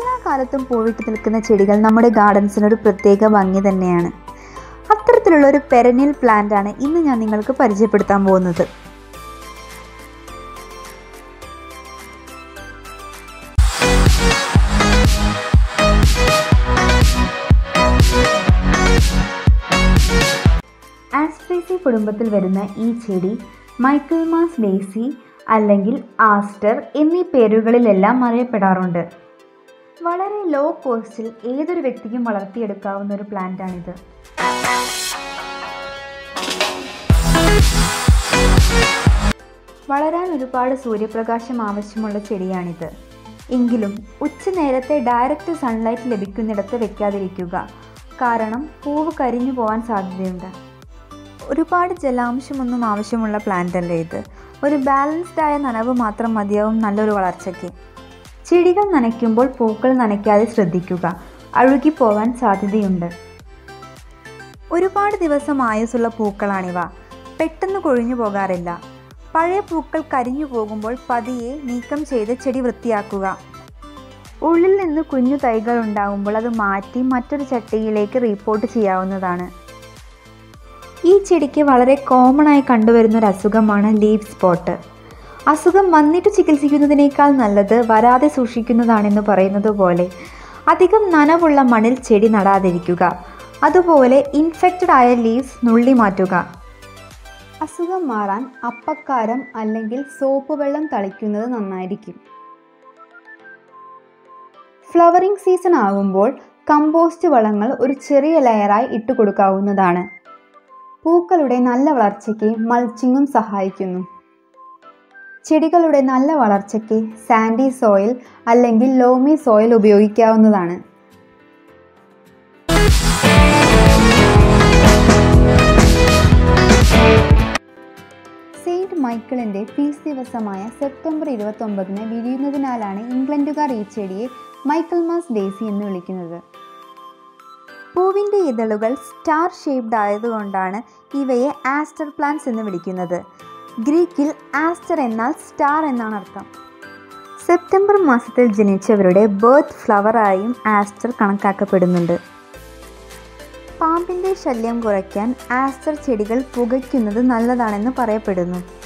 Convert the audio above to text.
എല്ലാ കാലത്തും പൂവിട്ട് നിൽക്കുന്ന ചെടികൾ നമ്മുടെ ഗാർഡൻസിനൊരു പ്രത്യേക ഭംഗി തന്നെയാണ് അത്തരത്തിലുള്ള ഒരു പെരനിയൽ പ്ലാന്റ് ആണ് ഇന്ന് ഞാൻ നിങ്ങൾക്ക് പരിചയപ്പെടുത്താൻ പോകുന്നത് ആസ്ട്രേസി കുടുംബത്തിൽ വരുന്ന ഈ ചെടി മൈക്കിൾമാസ് ഡേസി അല്ലെങ്കിൽ ആസ്റ്റർ എന്നീ പേരുകളിലെല്ലാം അറിയപ്പെടാറുണ്ട് വളരെ ലോ കോസ്റ്റിൽ ഏതൊരു വ്യക്തിക്കും വളർത്തിയെടുക്കാവുന്ന ഒരു പ്ലാന്റാണിത് വളരാൻ ഒരുപാട് സൂര്യപ്രകാശം ആവശ്യമുള്ള ചെടിയാണിത് എങ്കിലും ഉച്ചനേരത്തെ ഡയറക്റ്റ് സൺലൈറ്റ് ലഭിക്കുന്നിടത്ത് വെക്കാതിരിക്കുക കാരണം പൂവ് കരിഞ്ഞു പോകാൻ സാധ്യതയുണ്ട് ഒരുപാട് ജലാംശമൊന്നും ആവശ്യമുള്ള പ്ലാന്റ് അല്ലേ ഇത് ഒരു ബാലൻസ്ഡ് ആയ നനവ് മാത്രം മതിയാവും നല്ലൊരു വളർച്ചയ്ക്ക് ചെടികൾ നനയ്ക്കുമ്പോൾ പൂക്കൾ നനയ്ക്കാതെ ശ്രദ്ധിക്കുക അഴുകിപ്പോവാൻ സാധ്യതയുണ്ട് ഒരുപാട് ദിവസം ആയുസ്സുള്ള പൂക്കളാണിവ പെട്ടെന്ന് കൊഴിഞ്ഞു പോകാറില്ല പഴയ പൂക്കൾ കരിഞ്ഞു പോകുമ്പോൾ പതിയെ നീക്കം ചെയ്ത് ചെടി വൃത്തിയാക്കുക ഉള്ളിൽ നിന്ന് കുഞ്ഞു തൈകൾ ഉണ്ടാകുമ്പോൾ അത് മാറ്റി മറ്റൊരു ചട്ടിയിലേക്ക് റീപ്പോർട്ട് ചെയ്യാവുന്നതാണ് ഈ ചെടിക്ക് വളരെ കോമൺ ആയി കണ്ടുവരുന്ന ഒരു അസുഖമാണ് ലീവ് സ്പോട്ട് അസുഖം വന്നിട്ട് ചികിത്സിക്കുന്നതിനേക്കാൾ നല്ലത് വരാതെ സൂക്ഷിക്കുന്നതാണെന്ന് പറയുന്നത് പോലെ അധികം നനവുള്ള മണ്ണിൽ ചെടി നടാതിരിക്കുക അതുപോലെ ഇൻഫെക്റ്റഡ് ആയ ലീവ്സ് നുള്ളി മാറ്റുക അസുഖം മാറാൻ അപ്പക്കാരം അല്ലെങ്കിൽ സോപ്പ് വെള്ളം തളിക്കുന്നത് നന്നായിരിക്കും ഫ്ലവറിംഗ് സീസൺ ആകുമ്പോൾ കമ്പോസ്റ്റ് വളങ്ങൾ ഒരു ചെറിയ ലെയറായി ഇട്ട് കൊടുക്കാവുന്നതാണ് പൂക്കളുടെ നല്ല വളർച്ചയ്ക്ക് മൾച്ചിങ്ങും സഹായിക്കുന്നു ചെടികളുടെ നല്ല വളർച്ചയ്ക്ക് സാൻഡി സോയിൽ അല്ലെങ്കിൽ ലോമി സോയിൽ ഉപയോഗിക്കാവുന്നതാണ് സെയിൻറ്റ് മൈക്കിളിൻ്റെ ഫീസ് ദിവസമായ സെപ്റ്റംബർ ഇരുപത്തൊമ്പതിന് വിരിയുന്നതിനാലാണ് ഇംഗ്ലണ്ടുകാർ ഈ ചെടിയെ മൈക്കിൾ മാസ് ഡേസി എന്ന് വിളിക്കുന്നത് പൂവിൻ്റെ ഇതളുകൾ സ്റ്റാർ ഷേപ്ഡ് ആയതുകൊണ്ടാണ് ഇവയെ ആസ്റ്റർ പ്ലാന്റ്സ് എന്ന് വിളിക്കുന്നത് ഗ്രീക്കിൽ ആസ്റ്റർ എന്നാൽ സ്റ്റാർ എന്നാണ് അർത്ഥം സെപ്റ്റംബർ മാസത്തിൽ ജനിച്ചവരുടെ ബേർത്ത് ഫ്ലവറായും ആസ്റ്റർ കണക്കാക്കപ്പെടുന്നുണ്ട് പാമ്പിൻ്റെ ശല്യം കുറയ്ക്കാൻ ആസ്റ്റർ ചെടികൾ പുകയ്ക്കുന്നത് നല്ലതാണെന്ന് പറയപ്പെടുന്നു